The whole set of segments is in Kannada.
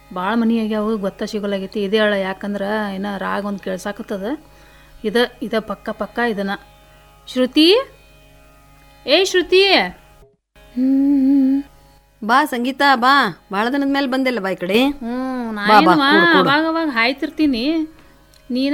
ಭಾಳ ಮನಿ ಆಗ್ಯಾವ ಗೊತ್ತ ಸಿಗೋಲಾಗೈತಿ ಇದೇ ಹೇಳ ಯಾಕಂದ್ರೆ ಏನ ರಾಗ ಒಂದು ಕೇಳ್ಸಾಕತ್ತದ ಇದ ಇದ ಪಕ್ಕ ಪಕ್ಕ ಇದನ್ನ ಶ್ರುತಿ ಏ ಶ್ರುತಿ ಬಾ ಸಂಗೀತ ಬಾ ಭಾಳ ದಿನದ ಮೇಲೆ ಬಂದಿಲ್ಲ ಬಾ ಈ ಕಡೆ ಹ್ಞೂ ಬಾ, ನಾನು ಕೂಡು, ಕೂಡು. ಅವಾಗ ಅವಾಗ ಹಾಯ್ತಿರ್ತೀನಿ ನೀನ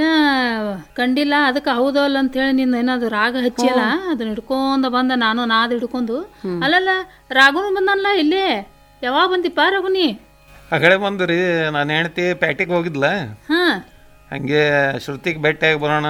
ಕಂಡಿಲ್ಲ ಅದಕ್ಕೆ ಹೌದಲ್ಲ ಅಂತೇಳಿ ನಿನ್ನ ಏನಾದ್ರು ರಾಗ ಹಚ್ಚಿಯಲ್ಲ ಅದನ್ನ ಹಿಡ್ಕೊಂಡ ಬಂದ ನಾನು ನಾದ್ ಹಿಡ್ಕೊಂಡು ಅಲ್ಲಲ್ಲ ರಾಗುನು ಬಂದಲ್ಲ ಇಲ್ಲೇ ಯಾವಾಗ ಬಂದಿಪ್ಪ ರಾಗುನಿ ಆ ಕಡೆ ಬಂದು ರೀ ನಾನು ಹೆಂಡ್ತಿ ಪ್ಯಾಟಿಗೆ ಹೋಗಿದ್ಲ ಹಾ ಹಂಗೆ ಶ್ರುತಿಗೆ ಭೇಟಿಯಾಗಿ ಬರೋಣ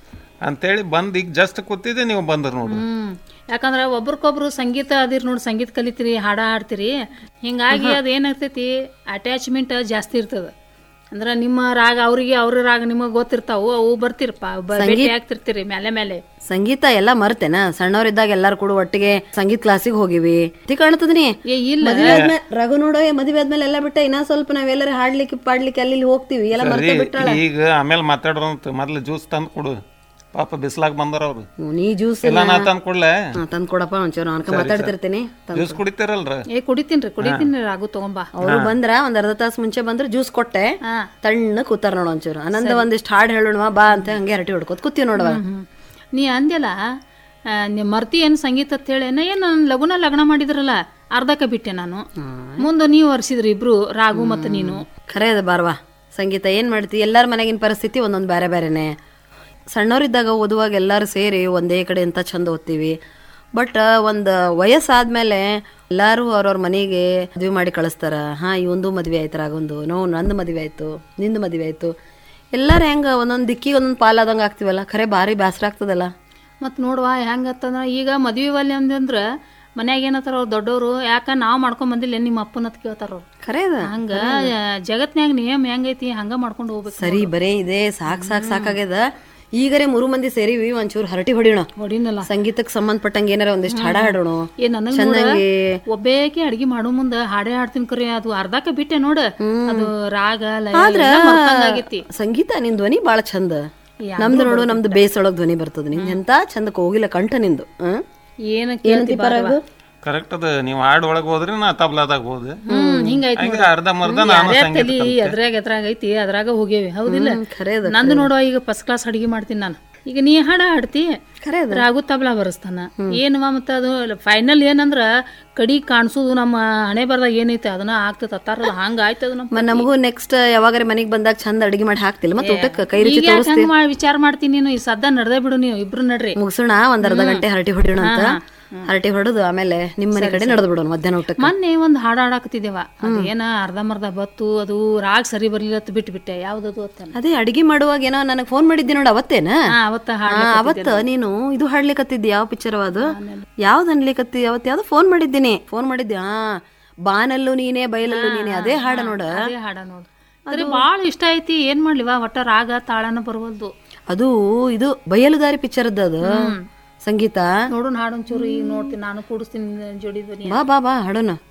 ಅಂತೇಳಿ ಬಂದು ಈಗ ಜಸ್ಟ್ ಕೂತಿದ್ದೆ ನೀವು ಬಂದ್ರು ನೋಡು ಹ್ಮ್ ಯಾಕಂದ್ರ ಒಬ್ರಿಗೊಬ್ರು ಸಂಗೀತ ಅದಿರ್ ನೋಡಿ ಸಂಗೀತ ಕಲಿತೀರಿ ಹಾಡ ಹಾಡ್ತೀರಿ ಹಿಂಗಾಗಿ ಅದ್ ಏನಾಗ್ತೈತಿ ಅಟ್ಯಾಚ್ಮೆಂಟ್ ಜಾಸ್ತಿ ಇರ್ತದ ಅಂದ್ರ ನಿಮ್ಮ ರಾಗ ಅವ್ರಿಗೆ ಅವ್ರ ರಾಗ ನಿಮಗ್ ಗೊತ್ತಿರ್ತಾವು ಅವು ಬರ್ತಿರಪ್ಪ ಬ- ಭೇಟಿ ಆಗ್ತಿರ್ತೀರಿ ಮೇಲೆ ಮೇಲೆ ಸಂಗೀತ ಎಲ್ಲ ಮರ್ತೇನ ಸಣ್ಣವ್ರಿದ್ದಾಗ ಎಲ್ಲಾರು ಕೂಡ ಒಟ್ಟಿಗೆ ಸಂಗೀತ ಕ್ಲಾಸಿಗೆ ಹೋಗಿವಿ ತಿ ಕಾಣ್ತದ್ನಿ ಏ ಇಲ್ಲ ಮದ್ವೆ ಆದ್ಮೇಲೆ ರಘು ನೋಡೋ ಮದ್ವೆ ಆದ್ಮೇಲೆ ಎಲ್ಲ ಬಿಟ್ಟ ಇನ್ನ ಸ್ವಲ್ಪ ನಾವೆಲ್ಲರೂ ಹಾಡ್ಲಿಕ್ಕೆ ಪಾಡ್ಲಿಕ್ಕೆ ಅಲ್ಲಿ ಇಲ್ಲಿ ಹೋಗ್ತೀವಿ ಎಲ್ಲ ಮರ್ತೆ ಸರಿ ಬಿಟ್ಟಾಳ ಈಗ ಆಮೇಲೆ ಮಾತಾಡ್ರಂತ ಮೊದ್ಲು ಜ್ಯೂಸ್ ತಂದು ಕೊಡು ಪಾಪ ಬಿಸ್ಲಾಗ ಬಂದಾರ ಅವ್ರು ಹ್ಮ್, ನೀ ಜ್ಯೂಸ್ ಇಲ್ಲ ನಾ ತಂದು ಕೊಡ್ಲೆ ತಂದ್ ಕೊಡಪ್ಪ ಒಂಚೂರು ಅನ್ಕ ಮಾತಾಡ್ತಿರ್ತೀನಿ ಜ್ಯೂಸ್ ಕುಡಿತೀರಲ್ರ ಏ ಕುಡಿತೀನ್ರಿ ಕುಡಿತೀನಿ ರಾಗು ತಗೊಂಬಾ ಅವರು ಬಂದ್ರ ಒಂದ್ ಅರ್ಧ ತಾಸು ಮುಂಚೆ ಬಂದ್ರೆ ಜ್ಯೂಸ್ ಕೊಟ್ಟೆ ಹಾ. ತಣ್ಣ ಕೂತಾರ ನೋಡ ಒಂಚೂರು ಆನಂದ ಒಂದಿಷ್ಟು ಹಾಡು ಹೇಳೋಣ ಬಾ ಅಂತ ಹಂಗೆ ಹರಟಿ ಹೊಡ್ಕೋತ ಕೂತೀವಿ ನೋಡವ ಹ್ಮ್. ನೀ ಅಂದ್ಯಲ್ಲ ಆ, ನೀ ಮರ್ತಿ ಏನು ಸಂಗೀತ ಅಂತ ಹೇಳಿ ನಾ ಏನು ನನ್ನ ಲಗುನ ಲಗ್ನ ಮಾಡಿದ್ರಲ್ಲ ಅರ್ಧಕ್ಕೆ ಬಿಟ್ಟೆ ನಾನು ಮುಂದೆ ನೀವು ವರ್ಷಿದ್ರಿ ಇಬ್ರು ರಾಗು ಮತ್ತು ನೀನು ಖರೆ ಅದ ಬಾರ್ವಾ ಸಂಗೀತ ಏನ್ ಮಾಡ್ತಿ ಎಲ್ಲಾರ ಮನೆಗಿನ ಪರಿಸ್ಥಿತಿ ಒಂದೊಂದು ಬೇರೆ ಬೇರೆನೆ ಸಣ್ಣವರಿದ್ದಾಗ ಓದುವಾಗ ಎಲ್ಲರೂ ಸೇರಿ ಒಂದೇ ಕಡೆ ಅಂತ ಚಂದ ಓದ್ತೀವಿ ಬಟ್ ಒಂದು ವಯಸ್ಸಾದ್ಮೇಲೆ ಎಲ್ಲರೂ ಅವ್ರವ್ರ ಮನೆಗೆ ಮದುವೆ ಮಾಡಿ ಕಳಿಸ್ತಾರ ಹಾ ಇವಂದು ಮದುವೆ ಆಯ್ತು ರಾಗೊಂದು ನೋ ನಂದು ಮದುವೆ ಆಯ್ತು ನಿಂದು ಮದುವೆ ಆಯ್ತು ಎಲ್ಲಾರು ಹೆಂಗ ಒಂದೊಂದು ದಿಕ್ಕಿಗೆ ಒಂದೊಂದು ಪಾಲಾದಂಗೆ ಆಗ್ತೀವಲ್ಲ ಖರೆ ಭಾರಿ ಬೇಸರ ಆಗ್ತದಲ್ಲ ಮತ್ತು ನೋಡುವ ಹೆಂಗತ್ತಂದ್ರ ಈಗ ಮದುವೆ ಒಲ್ಲೆ ಅಂದಂದ್ರೆ ಮನ್ಯಾಗ ಏನತ್ತಾರ ಅವ್ರು ದೊಡ್ಡವರು ಯಾಕ ನಾವು ಮಾಡ್ಕೊಂಡ್ ಬಂದಿಲ್ಲ ನಿಮ್ಮ ಅಪ್ಪನ ಅಂತ ಕೇಳ್ತಾರ ಅವ್ರು ಖರೆ ಅದ ಹಂಗ ಜಗತ್ನ್ಯಾಗ ನಿಯಮ ಹೆಂಗೈತಿ ಹಂಗ ಮಾಡ್ಕೊಂಡು ಹೋಗ್ಬೇಕು ಸರಿ ಬರೇ ಇದೆ ಸಾಕ್ ಸಾಕ್ ಸಾಕಾಗ್ಯದ ಈಗರೆ ಮೂರು ಮಂದಿ ಸೇರಿವಿ ಒಂಚೂರು ಹರಟಿ ಹೊಡಿಯೋಣ ಹೊಡಿನಲ್ಲ ಸಂಗೀತಕ್ಕೆ ಸಂಬಂಧಪಟ್ಟಂಗೆ ಏನಾರ ಒಂದಿಷ್ಟು ಹಾಡ ಹಾಡೋಣ ಏ ನನಗ್ ನೋಡ ಚಂದಂಗಿ ಒಬ್ಬೇಕೆ ಅಡ್ಗಿ ಮಾಡೋ ಮುಂದ ಹಾಡೇ ಹಾಡ್ತೀನಿ ಕರೆ ಅದು ಅರ್ಧಕ್ಕೆ ಬಿಟ್ಟೆ ನೋಡ ಅದು ರಾಗ ಲಯ ಆದ್ರ ಎಲ್ಲ ಮರ್ತಂಗಾಗೈತಿ ಸಂಗೀತ ನಿನ್ ಧ್ವನಿ ಬಾಳ ಚಂದ ನಮ್ದು ನೋಡು ನಮ್ದು ಬೇಸೊಳಗ್ ಧ್ವನಿ ಬರ್ತದ ನಿಂದ ಎಂತ ಚಂದಕ್ಕೆ ಹೋಗಿಲ್ಲ ಕಂಠ ನಿಂದು ಹ್ಮ್ ಏನ ಕೇಳ್ತಿ ಬಾರವ್ವ. ಕರೆಕ್ಟ್ ಅದ ನೀವು ಹಾಡ್ ಒಳಗೆ ಹೋದ್ರಿ ನಾ ತಬ್ಲಾದಾಗ ಹೋದೆ ಹ್ಮ್ ಹಿಂಗಾಯ್ತು ಹಂಗೆ ಅರ್ಧ ಮರ್ಧ ನಾನು ಯಾರ್ಯಾರ ಸಂಗೀತ ತಲಿ ಎದ್ರಾಗ ಎದ್ರಾಗ ಐತಿ ಅದ್ರಾಗ ಹೋಗೇವಿ ಹೌದಿಲ್ಲ ಖರೆ ಅದ ನಂದು ನೋಡುವ ಈಗ ಫಸ್ಟ್ ಕ್ಲಾಸ್ ಅಡಿಗೆ ಮಾಡ್ತೀನಿ ನಾನು ಈಗ ನೀ ಹಾಡ ಹಾಡ್ತಿ ಖರೆ ಅದ ರಾಗು ತಬ್ಲಾ ಬರಸ್ತಾನ ಏನವ ಮತ್ತ ಅದು ಫೈನಲ್ ಏನಂದ್ರ ಕಡಿ ಕಾಣಿಸೋದು ನಮ್ಮ ಹಣೆ ಬರ್ದಾಗ ಏನೈತೆ ಅದನ್ನ ಆಗ್ತದ ಅತ್ತಾರಲ್ಲ ಹಂಗ ಆಯ್ತದ ನಮ್ಮ ಮ- ನಮಗೂ ನೆಕ್ಸ್ಟ್ ಯಾವಾಗಾರ ಮನೆಗ್ ಬಂದಾಗ ಚಂದ ಅಡಿಗೆ ಮಾಡಿ ಹಾಕ್ತಿಲ್ಲ ಮತ್ತೆ ಊಟಕ್ಕೆ ಕೈ ರುಚಿ ಈಗ ಯಾಕೆ ಹಂಗ ಮಾಡಿ ವಿಚಾರ ಮಾಡ್ತೀನಿ ನೀನು ಈ ಸದ್ದ ನಡ್ದೇ ಬಿಡು ನೀವು ಇಬ್ರು ನಡ್ರಿ ಮುಗಿಸೋಣ ಒಂದ್ ಅರ್ಧ ಗಂಟೆ ಹರಟಿ ಹೊಡಿಯೋಣ ಅಂತ ಹರಟಿ ಹೊಡೆದು ಆಮೇಲೆ ನಿಮ್ ಮನೆ ಕಡೆ ನಡೆದು ಬಿಡೋಣ ಮಧ್ಯಾಹ್ನ ಊಟಕ್ಕೆ ಮೊನ್ನೆ ಒಂದ್ ಹಾಡ್ ಹಾಡಾಕತ್ತಿದ್ದೇವ ಅದೇನ ಅರ್ಧಂಬರ್ಧ ಬತ್ತು ಅದು ರಾಗ್ ಸರಿ ಬರ್ಲಿಲ್ಲ ಅಂತ ಬಿಟ್ಟು ಬಿಟ್ಟೆ ಯಾವ್ದದು ಅತ್ತಲ್ಲ ಅದೇ ಅಡಿಗೆ ಮಾಡುವಾಗ ಏನೋ ನನಗೆ ಫೋನ್ ಮಾಡಿದ್ದೆ ನೋಡು ಅವತ್ತೇನ ಹಾ ಅವತ್ತ ಹಾಡ್ ಆ, ಅವತ್ತ ನೀನು ಇದು ಹಾಡ್ಲಿಕತ್ತಿದ್ದಿ ಯಾವ ಪಿಕ್ಚರ್ ಅದು ಯಾವ್ದು ಅನ್ಲಿಕತ್ತಿ ಅವತ್ತು ಯಾವ್ದು ಫೋನ್ ಮಾಡಿದ್ದೀನಿ ಫೋನ್ ಮಾಡಿದ್ದೆ ಹಾ ಬಾನಲ್ಲೂ ನೀನೇ ಬಯಲಲ್ಲೂ ನೀನೇ ಅದೇ ಹಾಡ ನೋಡ ಅದೇ ಹಾಡ ನೋಡು ಅದ್ರೆ ಬಾಳ ಇಷ್ಟ ಐತಿ ಏನ್ ಮಾಡ್ಲಿವಾ ಒಟ್ಟ ರಾಗ ತಾಳನ ಬರವಲ್ದು ಅದು ಇದು ಬಯಲುದಾರಿ ಪಿಕ್ಚರ್ ಅದು ಸಂಗೀತ ನೋಡು ಹಾಡೊಂಚೂರು ಈಗ ನೋಡ್ತೀನಿ ನಾನು ಕೂಡಿಸ್ತೀನಿ ಜೋಡಿ ಧ್ವನಿ ಬಾ ಬಾ ಬಾ ಹಾಡೋಣ